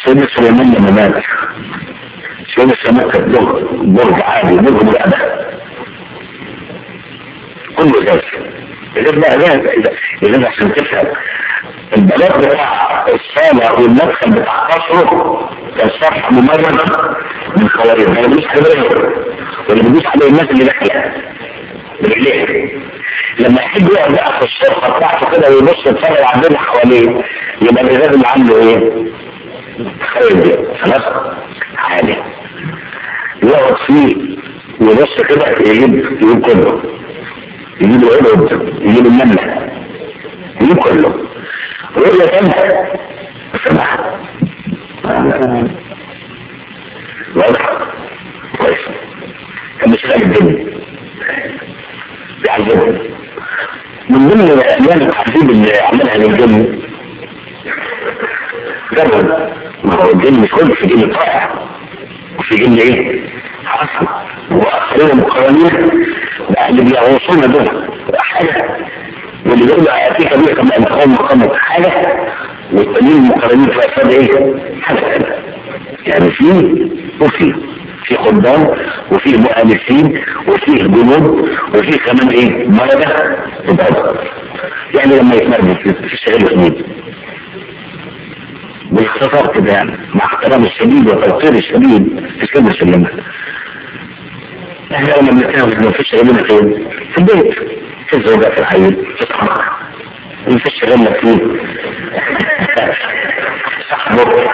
سيدنا سليمان لما مات سيدنا سليمان كان برج برج عادي برج بالأدب كله ذات إذا بقى إذا إذا عشان تفهم البلاغ بتاع الصالة والمدخل بتاع قصره كان صفحة ممرض من خواريج ما يبدوش عليه واللي بيدوس عليه الناس اللي داخلة برجليه لما يحب يقعد بقى في الشرطة بتاعته كده ويبص يتفرج على الدنيا حواليه يبقى الإزاز اللي عنده إيه؟ خارج خلاص عادي يقعد فيه ويبص كده يجيب يجيب كله يجيب العبد يجيب النملة يجيب كله رؤية تنسى سماح واضح كويس كان مش فاهم الدنيا بيعذبهم من ضمن الأعمال التعذيب اللي عملها للجن جرب ما هو الجن مش كله في جن طائع وفي جن ايه؟ حصل واخرين مقرنين بقى اللي بيغوصونا دول حاجه واللي دول في كبير كمان مقام مقام حاجه والتانيين مقرنين في اسباب ايه؟ حاجه يعني في وفي في خدام وفي مؤلفين وفي جنود وفي كمان ايه مرضى تبقى يعني لما يتمرد في الشغل الجديد باختصار كده يعني مع احترام الشديد والتوقير الشديد في كلمة سلمة احنا لما بنتكلم ما فيش غيرنا فين في البيت في الزوجة في الحي في الصحراء ما فيش غيرنا فين صاحبه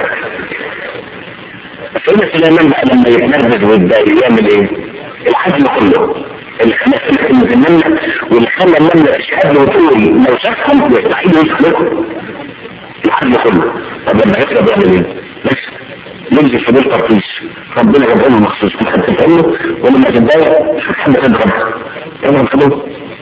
سيدنا سليمان بقى لما يتنرفز ويبدا يعمل ايه؟ الحجم كله اللي خلى كلمة النملة واللي خلى النملة تشهد له وتقول لو شافهم يستحيل يسلكوا الحجم كله طب لما يقرب يعمل ايه؟ بس ينزل في بيت ترقيش ربنا جابه له مخصوص ما خدتها له ولما تتضايق تحب تضرب تضرب خلاص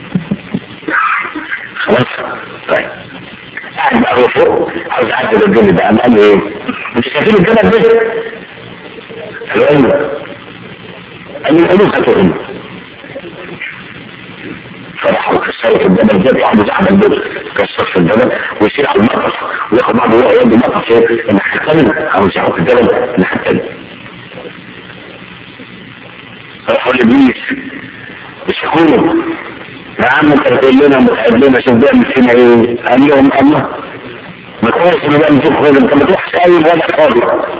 خلاص طيب قاعد بقى هو فوق عاوز اعدل الجن ده قال ايه؟ مش شايفين الجبل ده؟ العلم قال لي العلوم هتغنى فراحوا كسروا في الجبل ده يقعدوا تحت البيت كسر في الجبل ويصير على المقص وياخد بعضه وهو يد المقص الناحيه الثانيه او يسحبوا في الجبل الناحيه الثانيه راحوا لابليس يشكونه يا عم انت بتقول لنا بتحب لنا شوف بيعمل فينا ايه؟ قال لهم الله ما كويس انه بيعمل فيك خير انت ما تروحش اي وضع فاضي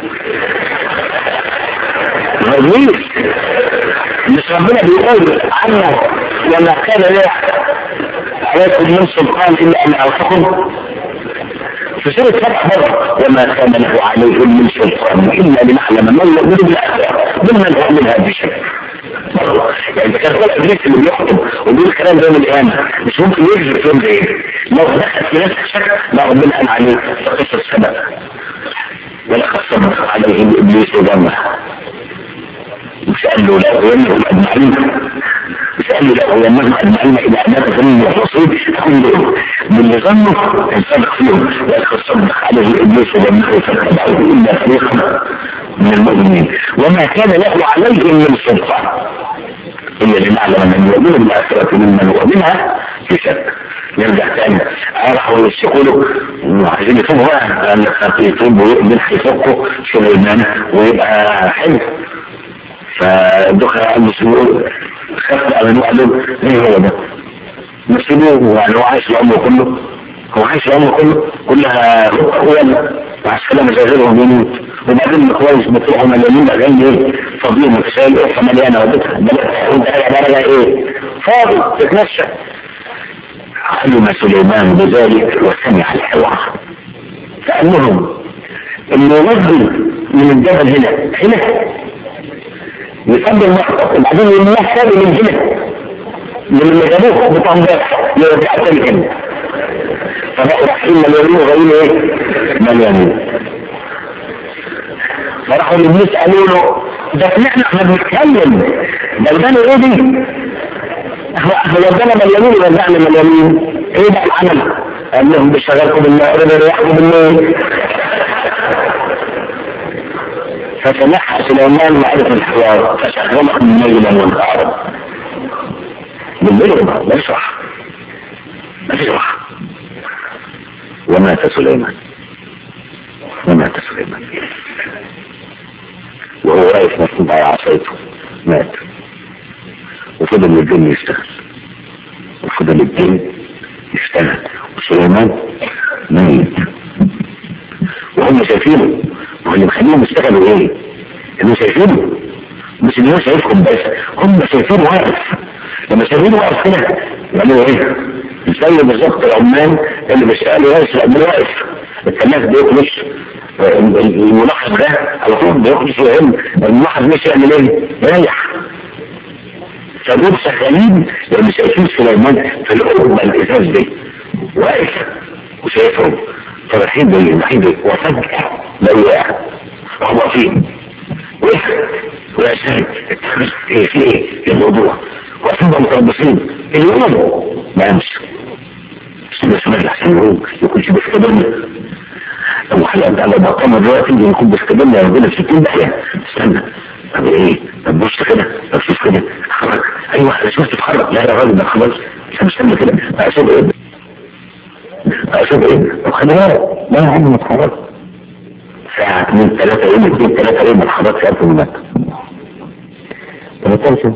غريب مش ربنا بيقول عنه وما كان لي عليكم من سلطان الا ان اوصكم في سورة فتح برضه وما كان له عليهم من سلطان الا لنعلم من يؤمن بالاخره ممن هو من هذه الشيء يعني اذا كان هو ابليس اللي بيحكم وبيقول الكلام ده من القيامه مش ممكن يكذب في يوم زي لو دخل في نفس الشك لا ربنا قال عليه في قصه السبب ولقد صدق عليهم ابليس ظنه مش قال له لا وينهم اجمعين مش قال له لا وينهم اجمعين الى عباده ظن والرسول كلهم من اللي ظنوا كان صادق فيهم ولقد صدق عليه ابليس ظنه فاتبعوه الا فريقا من المؤمنين وما كان له عليهم من سلطان الا لنعلم من يؤمن بالاخره ممن هو منها في شك نرجع تاني راحوا يشتكوا وعايزين يتوبوا بقى قال لك يتوب ويؤمن هيفكوا سليمان ويبقى حلو فالدخل قال مسلمون خاف بقى من واحد ايه هو ده مسلمون يعني هو عايش العمر كله هو عايش العمر كله كلها هو مع السلامة زي غيرهم يموت وبعدين كويس بتروحوا مليانين اغاني ايه فاضيين متسائل ايه مليانه ودتها وانت قاعد ايه فاضي تتمشى علم سليمان بذلك وسمع الحوار كأنهم اللي ينزل من الجبل هنا هنا يفضل المحطة وبعدين يمنح تاني من هنا من اللي جابوه بطنباح يرجع تاني هنا فبقوا رايحين مليانين وغايين ايه؟ مليانين فراحوا لابليس قالوا له ده احنا احنا بنتكلم ده ده ايه دي؟ احنا ودانا مليانين ورجعنا مليانين ايه ده العمل؟ قال لهم بشغلكم بالله ربنا يحكم بالله فسمعها سليمان معرفة الحوار فشغلهم ليلا ونهارا بالليل ما يشرح ما يشرح ومات سليمان ومات سليمان وهو واقف مسنود على عصايته مات وفضل الجن يشتغل وفضل الجن يشتغل وسليمان ميت وهم شايفينه واللي مخليهم يشتغلوا ايه؟ انه شايفينه مش ان هو شايفهم بس هم شايفينه واقف لما شايفينه واقف كده يعملوا ايه؟ زي بالظبط العمال اللي بيشتغلوا واقف يعملوا واقف الكلاس بيخلص الملاحظ ده على طول بيخلص ويهم الملاحظ مش يعمل ايه؟ رايح فدول شغالين لان شايفين سليمان في القربة الازاز دي واقف وشايفهم فرايحين بيه رايحين بيه وفجأة لا وقع وهو فين؟ وقف ويا سيد ايه في ايه الموضوع واقفين متربصين اليوم ما امشي بسم الله الرحمن الرحيم يكون شبه كبرنا لو حلقة انت على مقام دلوقتي يكون بس كبرنا يا ربنا 60 دقيقة استنى طب ايه طب بص كده طب شوف كده اتحرك ايوه انا شفت اتحرك لا يا راجل ده خلاص مش مستنى كده اشوف ايه اشوف ايه طب خلي بالك لا يا عم ما اتحرك ساعة اتنين تلاتة يوم اتنين تلاتة يوم ما اتحركش قبل ما مات ثلاثة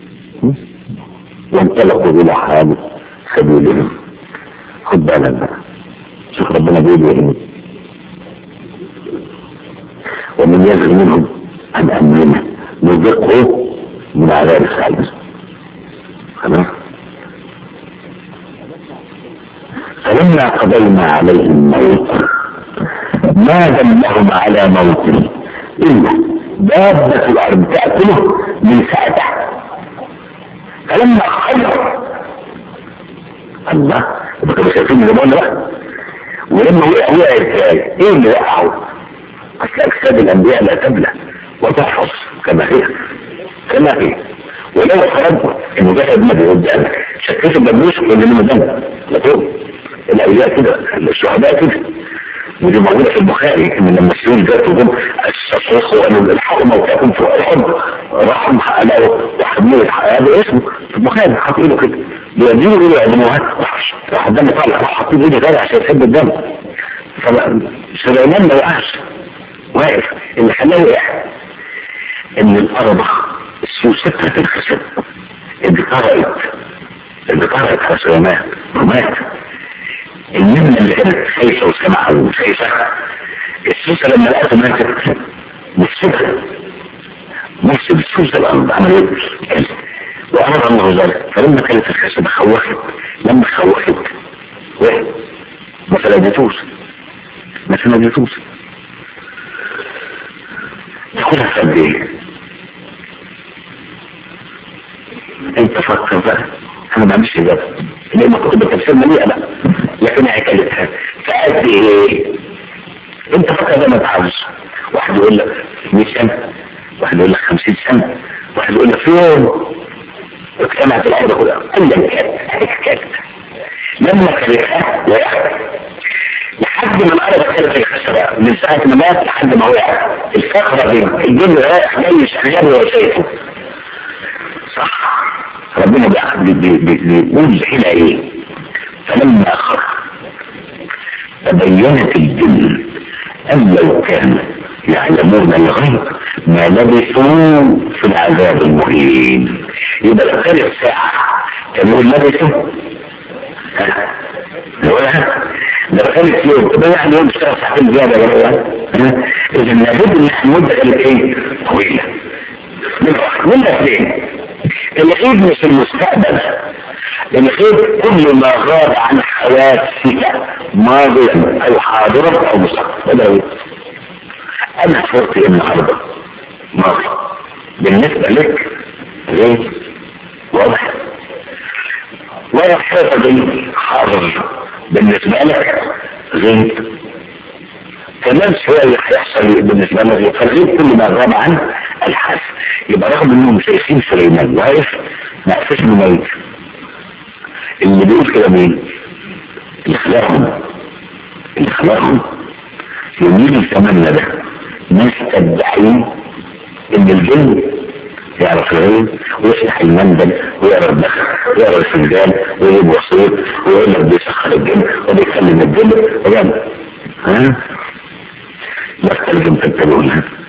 وانطلقوا الى حال سبيلهم خد بالك بقى شوف ربنا بيقول ايه ومن يزغ منهم عن امرنا نذقه من عذاب السعير خلاص فلما قضينا عليه الموت ما دلهم على موته الا دابة الارض تأكله من ساعته فلما خير الله يبقى كانوا شايفين اللي بقولنا بقى ولما وقع وقع ازاي ايه اللي وقعه اصل اجساد الانبياء لا تبلى وتحفظ كما هي كما هي ولو فرضنا انه جسد نبي قدامك شكيت البلوش واللي من دم لا تقول الاولياء كده الشهداء كده ودي موجودة في البخاري ان لما السيول جات وهم الشيخ وقالوا الحقوا موتاكم في الحب راحوا حققوا وحملوا هذا اسمه في البخاري حاطين له كده بيدينوا يقولوا يعلموها راح الدم طالع راح حاطين ايده غير عشان يحب الدم فسليمان ما وقعش واقف اللي خلاه وقع ان الارض السوسته في الخشب اللي قرأت اللي قرأت على سليمان ومات النملة اللي كانت خايفة وسمعها وخايفة السوسة لما لقته ماتت مفسدة مفسد السوسة الأرض عمل ايه؟ وأمر الله ذلك فلما كانت الخشبة خوفت لما خوفت وقت ما فلدتوش ما فلدتوش تاخدها في قد ايه؟ انت فكر بقى انا ما عنديش اجابه ليه ما كنت بتفسير مليئه بقى لكن هي كانت فقد ايه انت فكر زي ما انت عاوز واحد يقول لك 100 سنه واحد يقول لك 50 سنه واحد يقول لك في يوم اجتمعت الارض كلها ايا كانت كانت لما كرهها وقعت لحد ما الارض كانت الخشبه من ساعه ما مات لحد ما وقع الفقره دي الجن رايح جاي شغال وشايفه صح ربنا بيقول هنا ايه فلما خر تبينت الجن ان لو كانوا يعلمون الغيب ما لبثوا في العذاب المهين يبقى لو كانت ساعة كانوا لبثوا لو كانت يوم طب يعني يوم اشتغل ساعتين زيادة ولا اذا لابد ان احنا المدة كانت ايه طويلة من واحد من اثنين الغيب مش المستقبل الغيب كل ما غاب عن حواسك ماضيا او حاضرا او مستقبلا انا صورتي النهارده ماضي بالنسبه لك غيب واضح ولا حاجه دي حاضر بالنسبه لك غيب كمان شوية هيحصل بالنسبة لنا فالغيب كل ما غاب عن الحاس يبقى رغم انهم شايفين سليمان واقف ما قفش انه ميت اللي بيقول كده مين؟ اللي خلقهم اللي خلقهم يميل الزمن ده ناس تدعي ان الجن يعرف الغيب ويفتح المندل ويقرا الدخل ويقرا الفنجان ويجيب وصيط ويقول لك بيسخر الجن وبيكلم الجن ويعمل ها ما ترجم تتبعونها